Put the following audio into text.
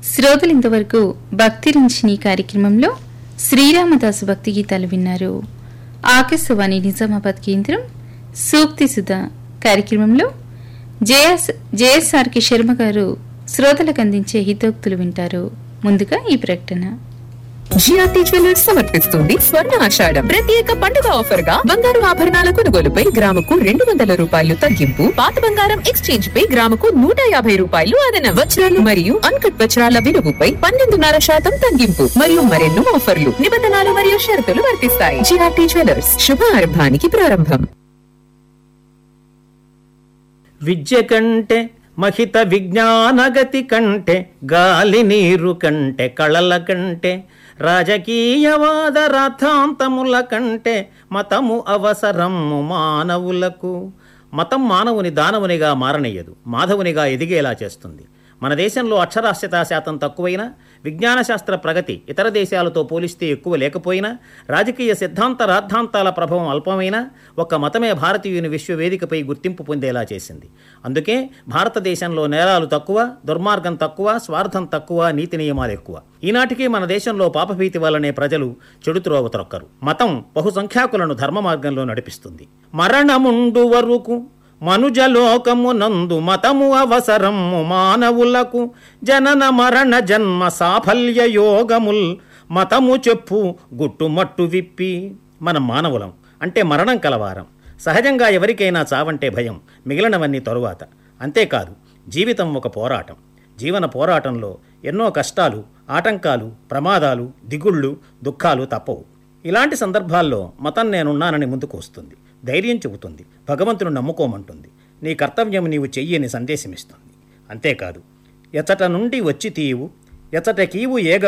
శ్రోతలు ఇంతవరకు భక్తి రంజని కార్యక్రమంలో శ్రీరామదాసు భక్తి గీతాలు విన్నారు ఆకాశవాణి నిజామాబాద్ కేంద్రం సూక్తి సుధా కార్యక్రమంలో జేఎస్ జేఎస్ఆర్కి శర్మ గారు శ్రోతలకు అందించే హితోక్తులు వింటారు ముందుగా ఈ ప్రకటన జిఆర్టీ జ్యువెలర్స్ సమర్పిస్తుంది స్వర్ణ ఆషాఢం ప్రత్యేక పండుగ ఆఫర్ గా బంగారు ఆభరణాల కొనుగోలుపై గ్రాముకు రెండు వందల రూపాయలు తగ్గింపు పాత బంగారం ఎక్స్చేంజ్ పై గ్రాముకు నూట యాభై రూపాయలు అదన వజ్రాలు మరియు అన్కట్ వజ్రాల విలువపై పన్నెండున్నర శాతం తగ్గింపు మరియు మరెన్నో ఆఫర్లు నిబంధనలు మరియు షరతులు వర్తిస్తాయి జిఆర్టీ జ్యువెలర్స్ శుభారంభానికి ప్రారంభం విద్య కంటే మహిత విజ్ఞానగతి కంటే గాలి నీరు కంటే కళల కంటే రాజకీయవాద రథాంతముల కంటే మతము అవసరము మానవులకు మతం మానవుని దానవునిగా మారనీయదు మాధవునిగా ఎదిగేలా చేస్తుంది మన దేశంలో అక్షరాస్యతా శాతం తక్కువైనా విజ్ఞాన శాస్త్ర ప్రగతి ఇతర దేశాలతో పోలిస్తే ఎక్కువ లేకపోయినా రాజకీయ సిద్ధాంత రాద్ధాంతాల ప్రభావం అల్పమైనా ఒక్క మతమే భారతీయుని విశ్వవేదికపై గుర్తింపు పొందేలా చేసింది అందుకే భారతదేశంలో నేరాలు తక్కువ దుర్మార్గం తక్కువ స్వార్థం తక్కువ నీతి నియమాలు ఎక్కువ ఈనాటికి మన దేశంలో పాపభీతి వల్లనే ప్రజలు చెడుత్రోవ త్రొక్కరు మతం బహుసంఖ్యాకులను ధర్మ మార్గంలో నడిపిస్తుంది మరణముండు వరకు మనుజలోకమునందు మతము అవసరము మానవులకు జనన మరణ జన్మ సాఫల్య యోగముల్ మతము చెప్పు గుట్టుమట్టు విప్పి మన మానవులం అంటే మరణం కలవారం సహజంగా ఎవరికైనా చావంటే భయం మిగిలినవన్నీ తరువాత అంతేకాదు జీవితం ఒక పోరాటం జీవన పోరాటంలో ఎన్నో కష్టాలు ఆటంకాలు ప్రమాదాలు దిగుళ్ళు దుఃఖాలు తప్పవు ఇలాంటి సందర్భాల్లో మతం నేనున్నానని ముందుకు వస్తుంది ధైర్యం చెబుతుంది భగవంతుని నమ్ముకోమంటుంది నీ కర్తవ్యం నీవు చెయ్యని సందేశమిస్తుంది అంతేకాదు ఎచట నుండి వచ్చి తీవు ఎచట కీవు ఏగ